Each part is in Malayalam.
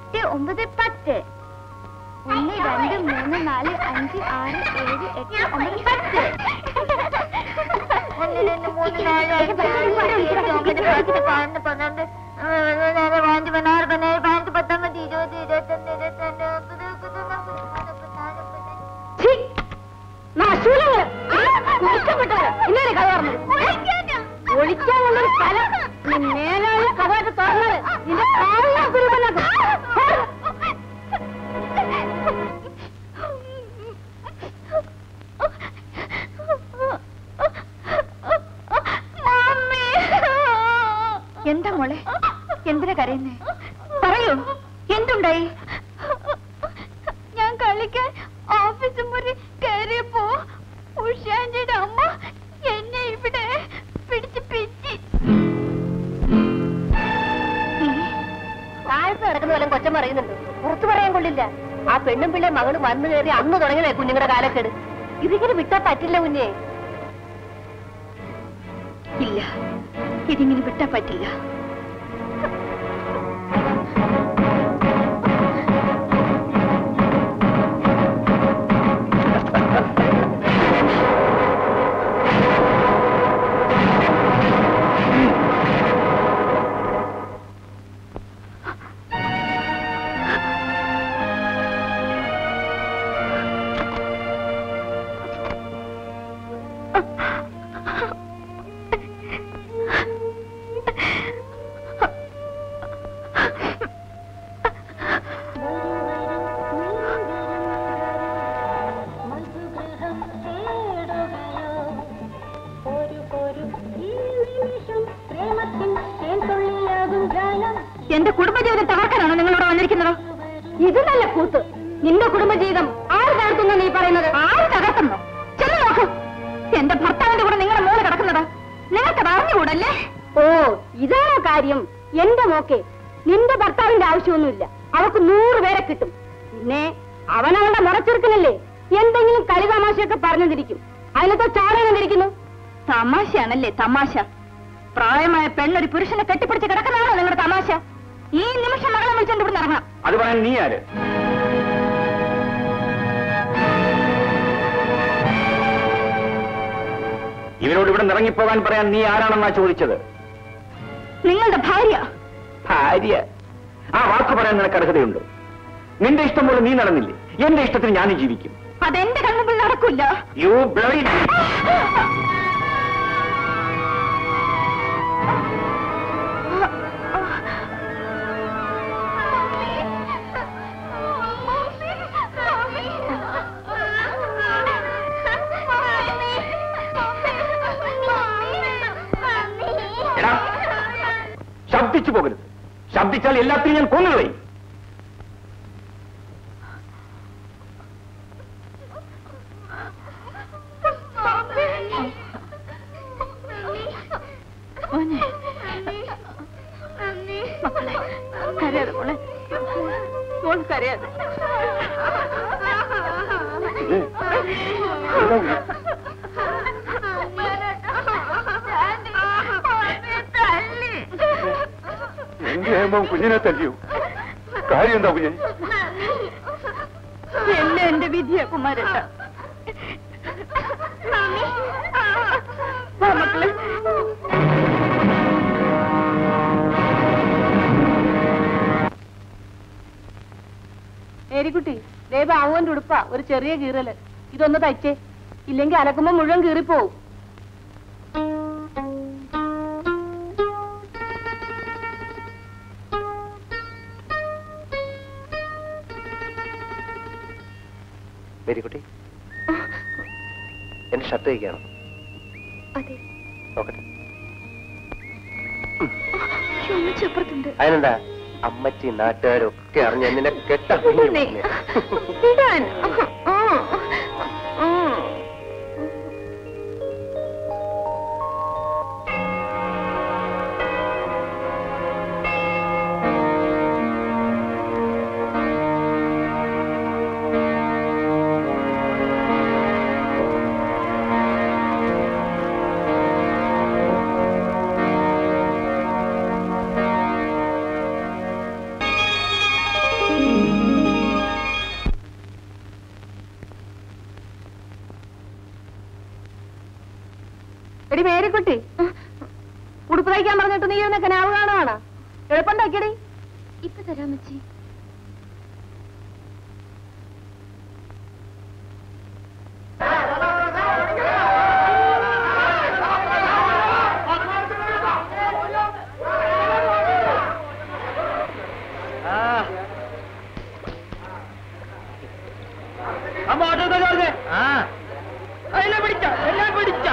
എട്ട് ഒമ്പത് പത്ത് ഒന്ന് രണ്ട് മൂന്ന് നാല് അഞ്ച് ആറ് ഏഴ് എട്ട് ഒമ്പത് പത്ത് ഒന്ന് രണ്ട് മൂന്ന് നാല് അഞ്ച് ആറ് ഏഴ് എട്ട് ഒമ്പത് പത്ത് പതിനൊന്ന് പന്ത്രണ്ട് പതിനാറ് പതിനഞ്ച് പതിനാറ് പതിനേഴ് പതിനെട്ട് പത്തൊമ്പത് ഇരുപത് ഇരുപത്തൊന്ന് ഇരുപത്തിരണ്ട് മുപ്പത് മുപ്പത്തൊന്ന് മുപ്പത്തിരണ്ട് മുപ്പത്തിനാല് ഇന്നലെ കഥ പറഞ്ഞത് ഒളിക്കാനുള്ളൊരു സ്ഥലം നീ മേലാളി കഥയായിട്ട് തുറന്നത് നിന്റെ കാലിനെ കുരുമനാക്കും എന്താ മോളെ എന്തിനാ കരയുന്നേ പറയൂ എന്തുണ്ടായി ഞാൻ കളിക്കാൻ ഓഫീസ് മുറി കയറിയപ്പോ ഉഷാന്റെ അമ്മ എന്നെ ഇവിടെ പിടിച്ച് പിച്ചി താഴത്ത് നടക്കുന്ന വല്ലതും കൊച്ചം പറയുന്നുണ്ട് പുറത്തു പറയാൻ കൊള്ളില്ല ആ പെണ്ണും പിള്ളേ മകള് വന്നു കയറി അന്ന് തുടങ്ങിയതേ കുഞ്ഞുങ്ങളുടെ കാലക്കേട് ഇതിങ്ങനെ വിട്ടാ പറ്റില്ല കുഞ്ഞേ ഇല്ല ഇതിങ്ങനെ വിട്ടാ പറ്റില്ല എന്റെ കുടുംബജീവിതം തകർക്കാനാണോ നിങ്ങളോട് വന്നിരിക്കുന്നത് ഇത് നല്ല കൂത്ത് നിന്റെ കുടുംബജീവിതം ആര് തകർത്തുന്ന നീ പറയുന്നത് ആര് തകർക്കുന്നോ ചെന്ന് നോക്കൂ എന്റെ ഭർത്താവിന്റെ കൂടെ നിങ്ങളുടെ മോള് കിടക്കുന്നത് നിങ്ങൾക്കത് അറിഞ്ഞുകൂടല്ലേ ഓ ഇതാണോ കാര്യം എന്റെ മോക്കെ നിന്റെ ഭർത്താവിന്റെ ആവശ്യമൊന്നുമില്ല അവൾക്ക് നൂറ് പേരെ കിട്ടും പിന്നെ അവനവളുടെ മുറച്ചെറുക്കനല്ലേ എന്തെങ്കിലും കളി തമാശയൊക്കെ പറഞ്ഞിരിക്കും അതിനകത്ത് ചാടാനെന്തിരിക്കുന്നു തമാശയാണല്ലേ തമാശ പ്രായമായ പെണ്ണൊരു പുരുഷനെ കെട്ടിപ്പിടിച്ച് കിടക്കുന്നതാണോ നിങ്ങളുടെ തമാശ ഈ നിമിഷം മകളെ വിളിച്ചോണ്ട് ഇവിടെ ഇറങ്ങാം അത് പറയാൻ നീ ആര് ഇവരോട് ഇവിടെ ഇറങ്ങിപ്പോകാൻ പറയാൻ നീ ആരാണെന്നാ ചോദിച്ചത് നിങ്ങളുടെ ഭാര്യ ഭാര്യ ആ വാക്ക് പറയാൻ നിനക്ക് അർഹതയുണ്ട് നിന്റെ ഇഷ്ടം പോലെ നീ നടന്നില്ലേ എന്റെ ഇഷ്ടത്തിന് ഞാനും ജീവിക്കും അതെന്റെ കൺമുമ്പിൽ നടക്കില്ല യു ബ്ലഡി എടാ ശബ്ദിച്ചു പോകരുത് ശബ്ദിച്ചാൽ എല്ലാത്തിനും ഞാൻ കൊന്നുകളയും മോനെ മക്കളെ കരയാതെ മോളെ മോൾ കരയാതെ എന്റെ കുഞ്ഞിനെ തല്ലിയോ കാര്യം എന്താ കുഞ്ഞെ എന്നെ എന്റെ വിധിയാ കുമാരേട്ട വാ മക്കളെ ഏരിക്കുട്ടി ദേ ബാവുവിന്റെ ഉടുപ്പാ ഒരു ചെറിയ കീറല് ഇതൊന്ന് തയ്ച്ചേ ഇല്ലെങ്കിൽ അലക്കുമ്പോ മുഴുവൻ കീറിപ്പോവും മേരിക്കുട്ടി എന്റെ ഷർട്ട് തയ്ക്കാണോ അതെ നോക്കട്ടെ അപ്പുറത്തുണ്ട് അതിനെന്താ അമ്മച്ചി നാട്ടുകാരൊക്കെ അറിഞ്ഞ നിന്നെ കെട്ട ഇടാൻ ആ, ആ. ആ തയ്ക്കാൻ പറഞ്ഞിട്ട് നീ ഇരുന്ന് കനാവ് കാണുവാണ് എളുപ്പം തയ്ക്കടി ഇപ്പൊ തരാം മച്ചി അമ്മ ഓട്ടോ ജോർജ് ആ എല്ലാം പിടിച്ച എല്ലാം പിടിച്ച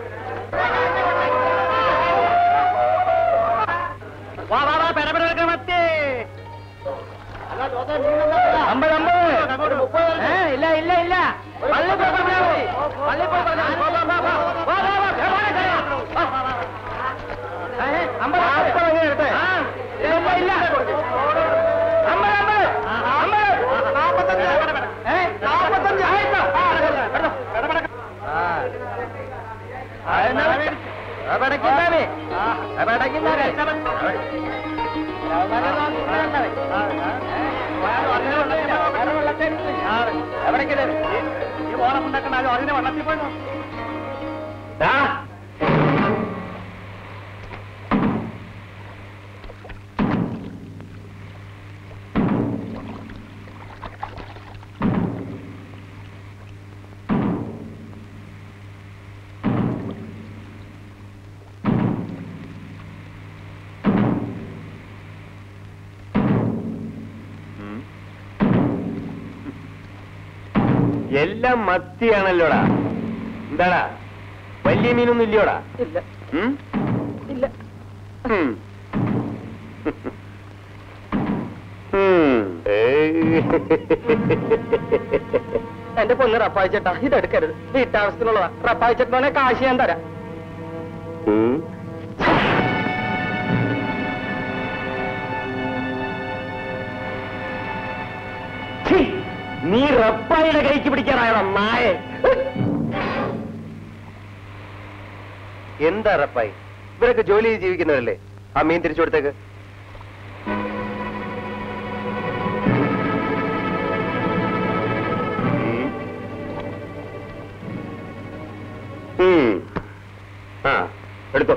വാ വാ വാ പെരപ്പെട മത്തേ അമ്പത് അമ്പത് ഏ, ഇല്ല ഇല്ല ഇല്ല പള്ളി പോയി പറഞ്ഞാ മതി. പള്ളി പോയി പറഞ്ഞാ മതി. വാ, വാ, വാ, വാ. വാ, വാ, വാ. ഏ, വാ, വാ, വാ, വാ. ഏ, അമ്പത് ആ, ഇല്ല ഇല്ല അമ്പത് അമ്പത് അമ്പത് നാപ്പത്തഞ്ച് ഏ, നാപ്പത്തഞ്ച് ആയിട്ടോ ആ, കിടന്നോ, കിടന്നോ, കിടന്നോ. ആ. ആ, എന്നാ ആ, പിടയ്ക്കുന്നേ. ആ, പിടയ്ക്കുന്നേ. എല്ലാം മത്തിയാണല്ലോടാ എന്താടാ വലിയ മീനൊന്നും ഇല്ലയോടാ ഇല്ല ഉം? ഇല്ല ഉം. ഉം. ഏയ്. എന്റെ പൊന്ന് റപ്പായിച്ചേട്ടാ ഇതെടുക്കരുത് വീട്ടാവശ്യത്തിനുള്ളതാ റപ്പായിച്ചേട്ടനെ കാശ് ഞാൻ തരാം ഉം. ഛീ, നീ റപ്പായിയുടെ കൈക്ക് പിടിക്കാനായോ നായെ എന്താ റപ്പായി ഇവരൊക്കെ ജോലി ചെയ്ത് ജീവിക്കുന്നവരല്ലേ ആ മീൻ തിരിച്ചു കൊടുത്തേക്ക് ഉം. ആ എടുത്തോ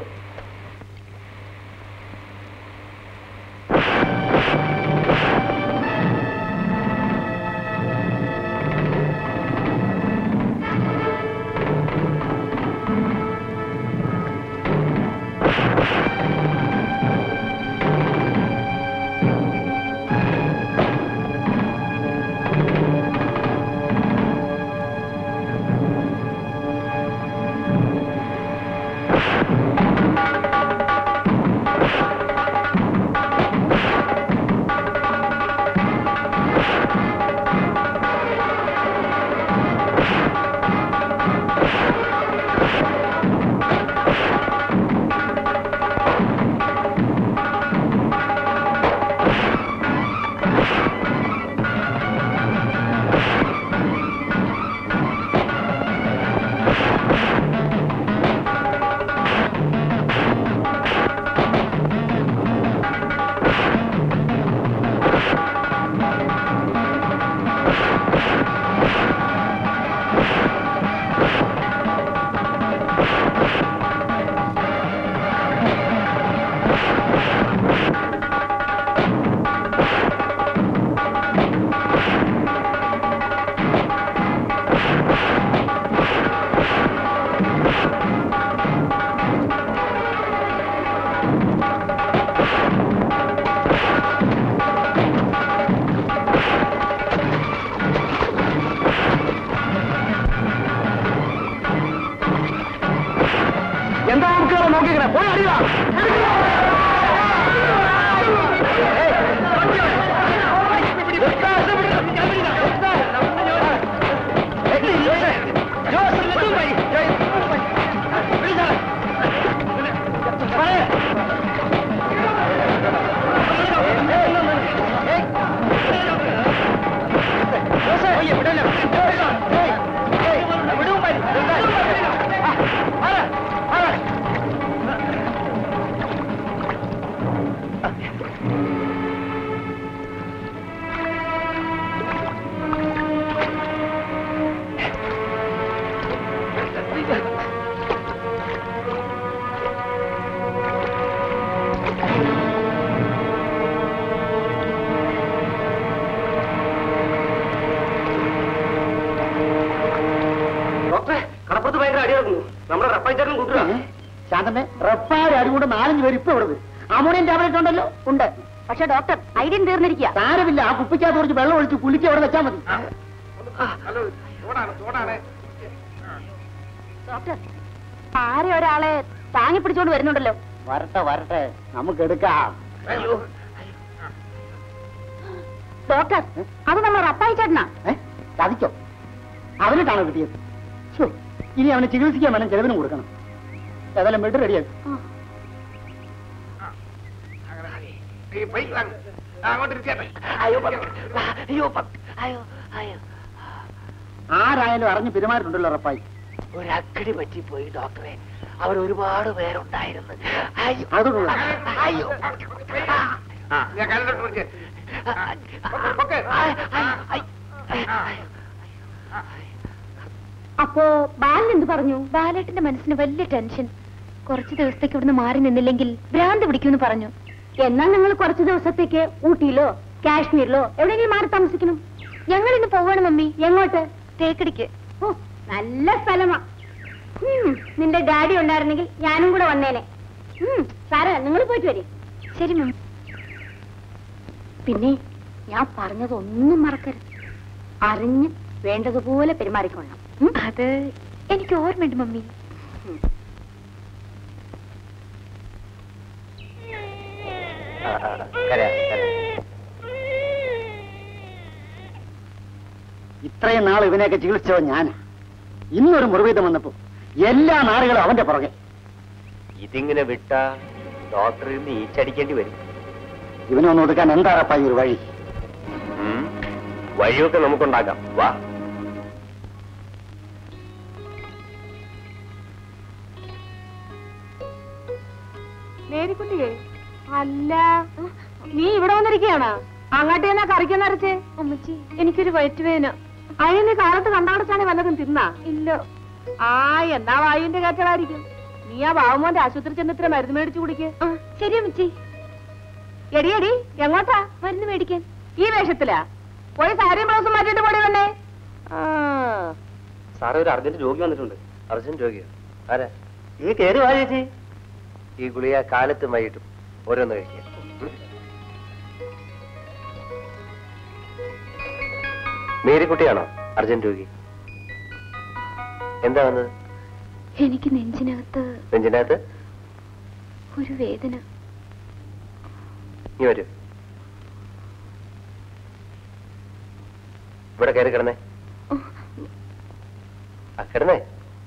അതുകൊണ്ട് നാലഞ്ച് പേര് ഇപ്പൊ ഇവിടെ വരും അമോണിയം ടാബ്ലറ്റ് ഉണ്ടല്ലോ ഉണ്ട് പക്ഷെ ഡോക്ടർ ഐഡിയൻ തീർന്നിരിക്കുക സാരമില്ല ആ കുപ്പിക്കകത്ത് കുറച്ച് വെള്ളം ഒഴിച്ച് കുളിക്ക് അവിടെ വെച്ചാൽ മതി ഡോക്ടർ ആരെ ഒരാളെ താങ്ങി പിടിച്ചോണ്ട് വരുന്നുണ്ടല്ലോ വരട്ടെ വരട്ടെ നമുക്ക് എടുക്കാം ഡോക്ടർ അത് നമ്മൾ റപ്പായി ചേട്ടനാ ഏ? ചതിച്ചോ അവനിട്ടാണോ കിട്ടിയത് ശ്ശോ, ഇനി അവനെ ചികിത്സിക്കാൻ വേണം ചെലവിനും കൊടുക്കണം ഏതായാലും ബെഡ് റെഡിയാക്കി ആരായാലും അറിഞ്ഞ് പെരുമാറിയിട്ടുണ്ടല്ലോ ഉറപ്പായി ഒരക്കടി പറ്റിപ്പോയി ഡോക്ടറെ അവർ ഒരുപാട് പേരുണ്ടായിരുന്നു അയ്യോ അതുകൊള്ള അയ്യോ അപ്പോ ബാലൻ എന്ത് പറഞ്ഞു ബാലേട്ടന്റെ മനസ്സിന് വലിയ ടെൻഷൻ കുറച്ച് ദിവസത്തേക്ക് ഇവിടുന്ന് മാറി നിന്നില്ലെങ്കിൽ ഭ്രാന്ത് പിടിക്കുമെന്ന് പറഞ്ഞു എന്നാ നിങ്ങൾ കുറച്ച് ദിവസത്തേക്ക് ഊട്ടിയിലോ കാശ്മീരിലോ എവിടെയെങ്കിലും മാറി താമസിക്കണം ഞങ്ങൾ ഇന്ന് പോവാണ് മമ്മി എങ്ങോട്ട് തേക്കടിക്ക് ഓ നല്ല സ്ഥലമാ ഉം, നിന്റെ ഡാഡി ഉണ്ടായിരുന്നെങ്കിൽ ഞാനും കൂടെ വന്നേനെ ഉം, സാറേ നിങ്ങൾ പോയിട്ട് വരെ ശരി മമ്മി പിന്നെ ഞാൻ പറഞ്ഞതൊന്നും മറക്കരുത് അറിഞ്ഞ് വേണ്ടതുപോലെ പെരുമാറിക്കൊള്ളാം ഉം? അത് എനിക്ക് ഓർമ്മയുണ്ട് മമ്മി ഇത്രയും നാൾ ഇവനെയൊക്കെ ചികിത്സിച്ചോ ഞാൻ ഇന്നൊരു മുറിവേദം വന്നപ്പോ എല്ലാ നാളുകളും അവന്റെ പുറകെ ഇതിങ്ങനെ വിട്ടാ ഡോക്ടറിൽ നിന്ന് ഈച്ചടിക്കേണ്ടി വരും ഇവനെ ഒന്ന് ഒതുക്കാൻ എന്താറപ്പായി ഒരു വഴി ഉം. വഴിയൊക്കെ നമുക്കുണ്ടാക്കാം വാ മേരിക്കുട്ടിയെ അല്ല നീ ഇവിടെ വന്നിരിക്കുകയാണ് അങ്ങോട്ട് എന്നാ കറിക്കാൻ നിറച്ചേ അമ്മച്ചി എനിക്കൊരു വയറ്റുവേന അതിന് നീ കാലത്ത് കണ്ടാടച്ചാണെ വല്ലതും തിന്നാ ഇല്ല ആ എന്നാ വായുവിന്റെ കയറ്റമായിരിക്കും നീ ആ ബാബുമോന്റെ ആശുപത്രി ചെന്ന് ഇത്ര മരുന്ന് മേടിച്ചു കുടിക്ക് ആ, ശരി അമ്മച്ചി എടി എടി എങ്ങോട്ടാ മരുന്ന് മേടിക്കാൻ ഈ വേഷത്തിലാ പോയി സാരിയും ബ്ലൗസും മാറ്റിട്ട് പോടി വന്നേ ആ സാറേ ഒരു അർജന്റ് രോഗി വന്നിട്ടുണ്ട് അർജന്റ് രോഗിയോ ആരാ നീ കയറി വാ ചേച്ചി ഈ ഗുളിക കാലത്തും വൈകിട്ടും ഓരോന്ന് കഴിക്കുക ഉം. മേരിക്കുട്ടിയാണോ അർജന്റ് രോഗി എന്താ വന്നത് എനിക്ക് നെഞ്ചിനകത്ത് നെഞ്ചിനകത്ത് ഒരു വേദന നീ വരൂ ഇവിടെ കയറി കിടന്നേ ആ കിടന്നേ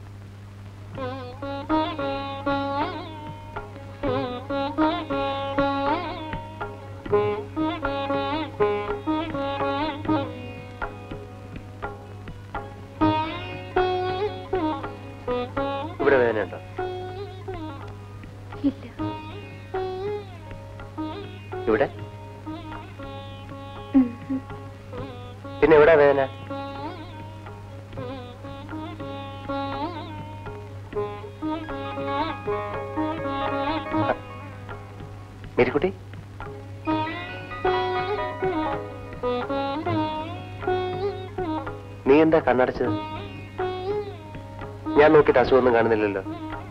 ഇവിടെ വേദനയുണ്ടോ ഇല്ല ഇവിടെ ഉം, ഉം. പിന്നെ എവിടെ വേദന മേരിക്കുട്ടി നീ എന്താ കണ്ണടച്ചത് ഞാൻ നോക്കിയിട്ട് അസുഖമൊന്നും കാണുന്നില്ലല്ലോ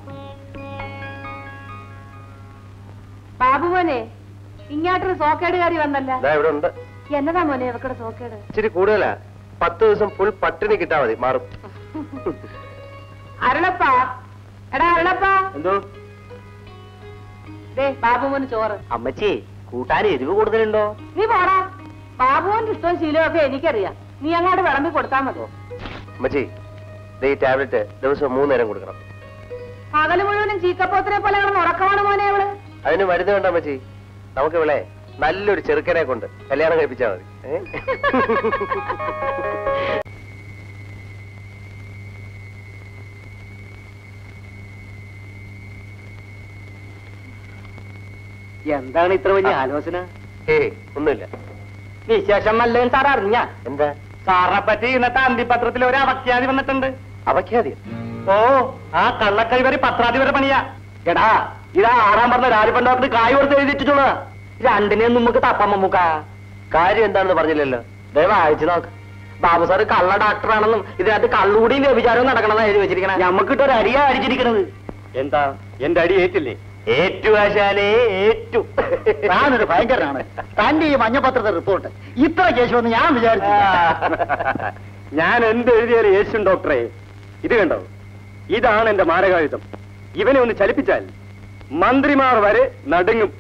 ബാബുമോനെ ഇങ്ങോട്ടൊരു സോക്കേടുകാരി വന്നല്ല ഇതാ ഇവിടെ ഉണ്ട് എന്നതാ മോനെ ഇവക്കടെ സോക്കേട് ഇച്ചിരി കൂടുതലാ പത്ത് ദിവസം ഫുൾ പട്ടിണി കിട്ടാ മതി മാറും അരുളപ്പാ എടാ അരുളപ്പാ എന്തോ ദേ ബാബുമോന് ചോറ് അമ്മച്ചി കൂട്ടാൻ എരിവ് കൂടുതലുണ്ടോ നീ പോടാ ബാബുവിന്റെ ഇഷ്ടവും ശീലവും ഒക്കെ എനിക്കറിയാം നീ അങ്ങോട്ട് വിളമ്പി കൊടുത്താൽ മതി അമ്മച്ചി ദേ ഈ ടാബ്ലറ്റ് ദിവസം മൂന്ന് നേരം കൊടുക്കണം പകല് മുഴുവനും ചീക്കപ്പോത്തിനെ പോലെ കിടന്ന് ഉറക്കമാണ് മോനെ അവള് അതിന് മരുന്ന് വേണ്ട അമ്മച്ചി നമുക്ക് ഇവിടെ നല്ലൊരു ചെറുക്കനെ കൊണ്ട് കല്യാണം കഴിപ്പിച്ചാൽ മതി ഏ? എന്താണ് ഇത്ര വലിയ ആലോചന ഏയ് ഒന്നുമില്ല വിശേഷം നല്ലതെന്ന് സാർ അറിഞ്ഞ എന്താ സാറിനെ പറ്റി ഇന്നത്തെ അന്തിപത്രത്തിൽ ഒരു അവഖ്യാതി വന്നിട്ടുണ്ട് അവഖ്യാതി ഓ ആ കള്ളക്കൈവരി പത്രാധിപരുടെ പണിയാ എടാ ഇതാ ആറാം പറഞ്ഞ രാജപ്പൻ ഡോക്ടർ കായ് കൊടുത്ത് എഴുതിയിട്ടുള്ളതാ രണ്ടിനെയും നമുക്ക് തപ്പാൻ മമ്മൂക്ക കാര്യം എന്താണെന്ന് പറഞ്ഞില്ലല്ലോ ദേ വായിച്ചു നോക്ക് ബാബു സാറ് കള്ള ഡോക്ടറാണെന്നും ഇതിനകത്ത് കള്ളുകൂടിയും വ്യഭിചാരവും നടക്കണമെന്ന് എഴുതി വെച്ചിരിക്കണേ നമുക്കിട്ട് ഒരു അടിയാ അടിച്ചിരിക്കണത് എന്താ എന്റെ അടി ഏറ്റില്ലേ ഏറ്റു ആശാനെ ഏറ്റു താനൊരു ഭയങ്കരനാണ് തന്റെ ഈ മഞ്ഞപത്രത്തെ റിപ്പോർട്ട് ഇത്ര കേശമെന്ന് ഞാൻ വിചാരിച്ചു ഞാൻ എന്ത് എഴുതിയാലും യേശുൻ ഡോക്ടറെ ഇത് കണ്ടോ ഇതാണ് എന്റെ മാരകായുധം ഇവനെ ഒന്ന് ചലിപ്പിച്ചാൽ മന്ത്രിമാർ വരെ നടുങ്ങും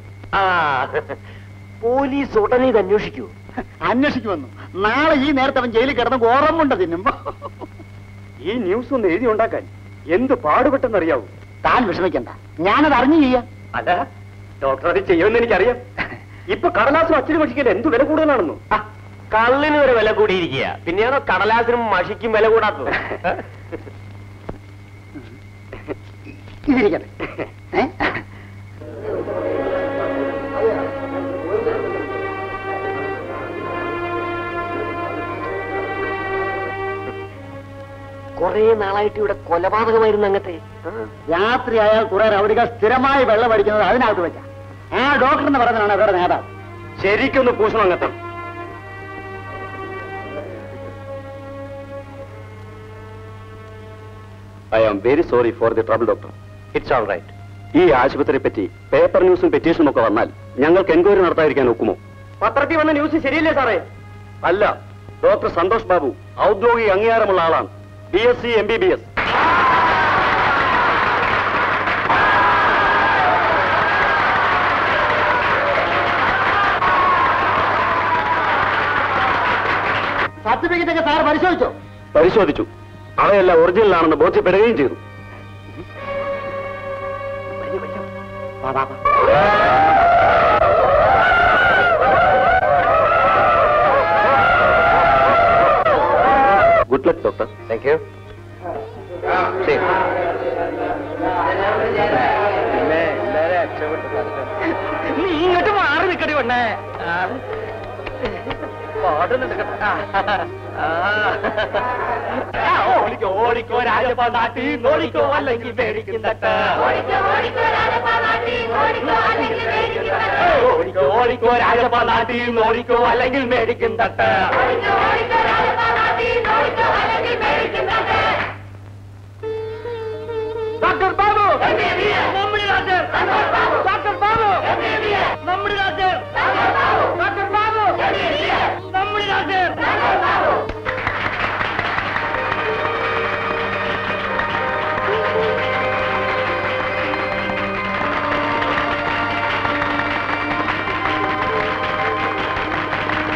പോലീസ് ഉടനെ ഇത് അന്വേഷിക്കൂ അന്വേഷിക്കുമെന്നു നാളെ ഈ നേരത്തെ അവൻ ജയിലിൽ കിടന്ന് ഓർമ്മുണ്ട് തിന്നും ഈ ന്യൂസ് ഒന്ന് എഴുതി ഉണ്ടാക്കാൻ എന്ത് പാടുപെട്ടെന്നറിയാവൂ താൻ വിഷമിക്കണ്ട ഞാനത് അറിഞ്ഞു ചെയ്യാം അല്ല ഡോക്ടർ അത് ചെയ്യുമെന്ന് എനിക്കറിയാം ഇപ്പൊ കടലാസും അച്ഛനും മഷിക്കൽ എന്ത് വില കൂടുതലാണെന്നോ കള്ളിന് ഒരു വില കൂടിയിരിക്കുക പിന്നെയാണോ കടലാസിനും മഷിക്കും വില കൂടാത്തത് ഇതിരിക്കട്ടെ ഏ? കൊറേ നാളായിട്ട് ഇവിടെ കൊലപാതകമായിരുന്നു അങ്ങത്തെ രാത്രി ആയാൽ കുറെ റൗഡികൾ സ്ഥിരമായി വെള്ളം അടിക്കുന്നത് അതിനകത്ത് വെച്ച ആ ഡോക്ടർ എന്ന് പറയുന്നതാണ് അവരുടെ നേതാവ് ശരിക്കൊന്ന് പൂശണം അങ്ങത്തെ I am very sorry for the trouble doctor it's all right ഈ ആശുപത്രിയെ പറ്റി പേപ്പർ ന്യൂസും പെറ്റീഷനും ഒക്കെ വന്നാൽ ഞങ്ങൾക്ക് എൻക്വയറി നടത്താതിരിക്കാൻ ഒക്കുമോ പത്രത്തിൽ വന്ന ന്യൂസ് ശരിയല്ലേ സാറേ അല്ല ഡോക്ടർ സന്തോഷ് ബാബു ഔദ്യോഗിക അംഗീകാരമുള്ള ആളാണ് B S C M B B S certificate ഒക്കെ സാർ പരിശോധിച്ചോ പരിശോധിച്ചു അവയെല്ലാം ഒറിജിനൽ ആണെന്ന് ബോധ്യപ്പെടുകയും ചെയ്തു വാ, വാ, വാ. Good luck doctor thank you ശരി നീ ഇങ്ങോട്ട് മാറി നിൽക്കടി പെണ്ണേ ഓടിക്കോ ഓടിക്കോ രാജപ്പാൻ നാട്ടി ഓടിക്കോ അല്ലെങ്കിൽ മേടിക്കും തട്ട് ഓടിക്കോ ഓടിക്കോ രാജപ്പാൻ നാട്ടി ഓടിക്കോ അല്ലെങ്കിൽ മേടിക്കും തട്ട് ഡോക്ടർ ബാബു മമ്മി ഡോക്ടർ